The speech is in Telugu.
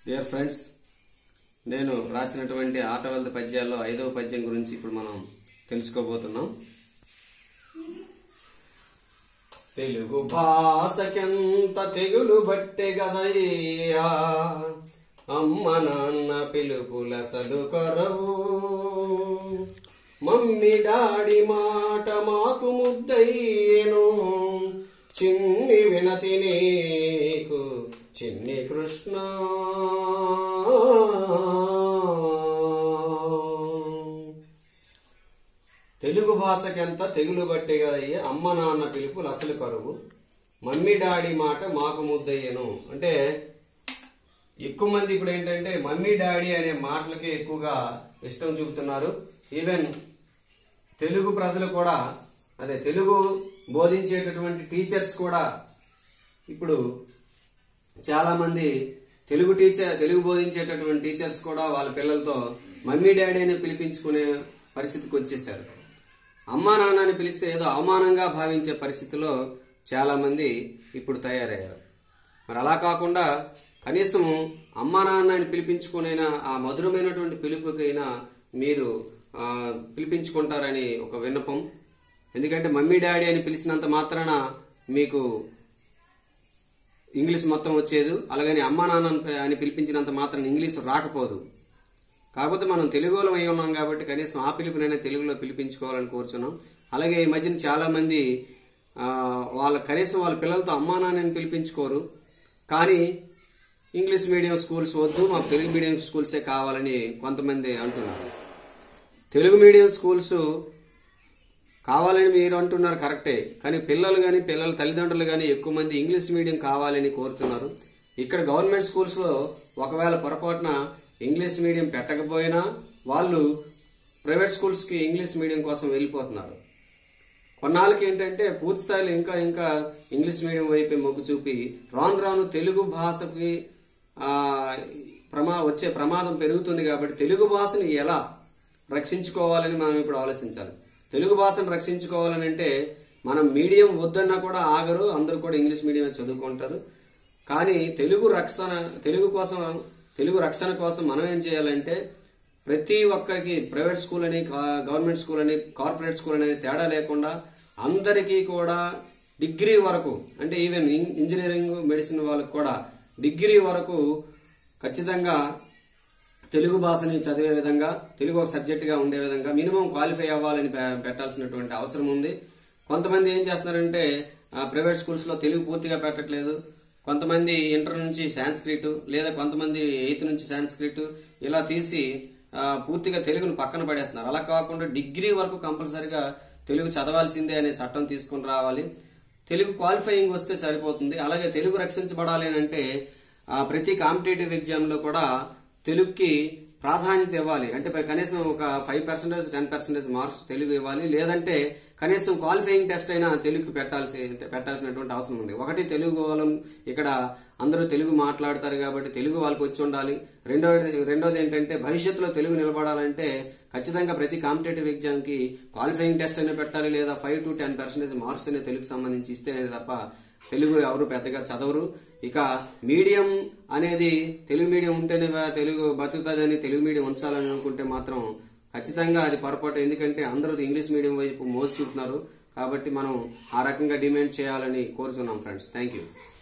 డియర్ ఫ్రెండ్స్ నేను రాసినటువంటి ఆటవలద పద్యాల్లో ఐదవ పద్యం గురించి ఇప్పుడు మనం తెలుసుకోబోతున్నాం తెలుగు భాషకెంత తెగులు బట్టె గదయ్యా అమ్మ నాన్న పిలుపులసలు కరవు మమ్మీ డాడి మాట మాకు ముద్దయ్యేను చిన్ని వినతి నీకు చిన్ని కృష్ణ తెలుగు భాషకెంత తెగులు బట్టే కదయ్యే అమ్మ నాన్న పిలుపులు అసలు కరువు మమ్మీ డాడీ మాట మాకు ముద్దయ్యను అంటే ఎక్కువ మంది ఇప్పుడు ఏంటంటే మమ్మీ డాడీ అనే మాటలకే ఎక్కువగా ఇష్టం చూపుతున్నారు ఈవెన్ తెలుగు ప్రజలు కూడా అదే తెలుగు బోధించేటటువంటి టీచర్స్ కూడా ఇప్పుడు చాలా మంది తెలుగు టీచర్ తెలుగు బోధించేటటువంటి టీచర్స్ కూడా వాళ్ళ పిల్లలతో మమ్మీ డాడీ అని పిలిపించుకునే పరిస్థితికి వచ్చేసారు అమ్మా నాన్న అని పిలిస్తే ఏదో అవమానంగా భావించే పరిస్థితిలో చాలా మంది ఇప్పుడు తయారయ్యారు మరి అలా కాకుండా కనీసం అమ్మా నాన్న అని పిలిపించుకునైనా ఆ మధురమైనటువంటి పిలుపుకైనా మీరు ఆ, పిలిపించుకుంటారని ఒక విన్నపం ఎందుకంటే మమ్మీ డాడీ అని పిలిచినంత మాత్రాన మీకు ఇంగ్లీష్ మొత్తం వచ్చేది అలాగని అమ్మా నాన్న అని- అని పిలిపించినంత మాత్రం ఇంగ్లీష్ రాకపోదు కాకపోతే మనం తెలుగులో అయి ఉన్నాం కాబట్టి కనీసం ఆ పిలుపునైనా తెలుగులో పిలిపించుకోవాలని కోరుచున్నాం అలాగే ఈ మధ్యన చాలా మంది ఆ, వాళ్ళ కనీసం వాళ్ళ పిల్లలతో అమ్మా నాన్నని పిలిపించుకోరు కానీ ఇంగ్లీష్ మీడియం స్కూల్స్ వద్దు మాకు తెలుగు మీడియం స్కూల్సే కావాలని కొంతమంది అంటున్నారు తెలుగు మీడియం స్కూల్స్ కావాలని మీరు అంటున్నారు కరెక్టే కానీ పిల్లలు గాని పిల్లల తల్లిదండ్రులు గాని ఎక్కువ మంది ఇంగ్లీష్ మీడియం కావాలని కోరుతున్నారు ఇక్కడ గవర్నమెంట్ స్కూల్స్ లో ఒకవేళ పొరపాటున ఇంగ్లీష్ మీడియం పెట్టకపోయినా వాళ్ళు ప్రైవేట్ స్కూల్స్ కి ఇంగ్లీష్ మీడియం కోసం వెళ్ళిపోతున్నారు కొన్నాళ్ళకి ఏంటంటే పూర్తి స్థాయిలో ఇంకా ఇంకా ఇంగ్లీష్ మీడియం వైపే మొగ్గు చూపి రాను రాను తెలుగు భాషకి ఆ, ప్రమా వచ్చే ప్రమాదం పెరుగుతుంది కాబట్టి తెలుగు భాషని ఎలా రక్షించుకోవాలని మనం ఇప్పుడు ఆలోచించాలి తెలుగు భాషను రక్షించుకోవాలని అంటే మనం మీడియం వద్దన్నా కూడా ఆగరు అందరూ కూడా ఇంగ్లీష్ మీడియం చదువుకుంటారు కానీ తెలుగు రక్షణ తెలుగు కోసం తెలుగు రక్షణ కోసం మనం ఏం చేయాలంటే ప్రతి ఒక్కరికి ప్రైవేట్ స్కూల్ అని కా- గవర్నమెంట్ స్కూల్ అని కార్పొరేట్ స్కూల్ అనేది తేడా లేకుండా అందరికీ కూడా డిగ్రీ వరకు అంటే ఈవెన్ ఇం- ఇంజనీరింగ్ మెడిసిన్ వాళ్ళకి కూడా డిగ్రీ వరకు ఖచ్చితంగా తెలుగు భాషని చదివే విధంగా తెలుగు ఒక సబ్జెక్ట్ గా ఉండే విధంగా మినిమం క్వాలిఫై అవ్వాలని పె- పెట్టాల్సినటువంటి అవసరం ఉంది కొంతమంది ఏం చేస్తున్నారంటే ఆ, ప్రైవేట్ స్కూల్స్ లో తెలుగు పూర్తిగా పెట్టట్లేదు కొంతమంది ఇంటర్ నుంచి సాంస్క్రిట్ లేదా కొంతమంది ఎయిత్ నుంచి సాంస్క్రిట్ ఇలా తీసి ఆ, పూర్తిగా తెలుగును పక్కన పడేస్తున్నారు అలా కాకుండా డిగ్రీ వరకు కంపల్సరిగా తెలుగు చదవాల్సిందే అనే చట్టం తీసుకుని రావాలి తెలుగు క్వాలిఫైయింగ్ వస్తే సరిపోతుంది అలాగే తెలుగు రక్షించబడాలి అని అంటే ఆ, ప్రతి కాంపిటేటివ్ ఎగ్జామ్ లో కూడా తెలుగుకి ప్రాధాన్యత ఇవ్వాలి అంటే పై- కనీసం ఒక five percentage ten percentage marks Telugu ఇవ్వాలి లేదంటే కనీసం క్వాలిఫైయింగ్ టెస్ట్ అయినా తెలుగు పెట్టాల్సి పెట్టాల్సినటువంటి అవసరం ఉంది ఒకటి తెలుగు వాళ్ళం ఇక్కడ అందరూ తెలుగు మాట్లాడతారు కాబట్టి తెలుగు వాళ్ళకి వచ్చి ఉండాలి రెండోది రెండోది ఏంటంటే భవిష్యత్తులో తెలుగు నిలబడాలంటే ఖచ్చితంగా ప్రతి కాంపిటేటివ్ ఎగ్జామ్ కి క్వాలిఫైయింగ్ టెస్ట్ అయినా పెట్టాలి లేదా five to ten percentage marks అనే తెలుగు సంబంధించి ఇస్తేనే తప్ప తెలుగు ఎవరు పెద్దగా చదవరు ఇక మీడియం అనేది తెలుగు మీడియం ఉంటేనే వా- తెలుగు బతుకుతుందని తెలుగు మీడియం ఉంచాలని అనుకుంటే మాత్రం ఖచ్చితంగా అది పొరపాటు ఎందుకంటే అందరూ ఇంగ్లీష్ మీడియం వైపు మోసి చూపుతున్నారు కాబట్టి మనం ఆ రకంగా డిమాండ్ చేయాలని కోరుతున్నాం ఫ్రెండ్స్ థ్యాంక్ యూ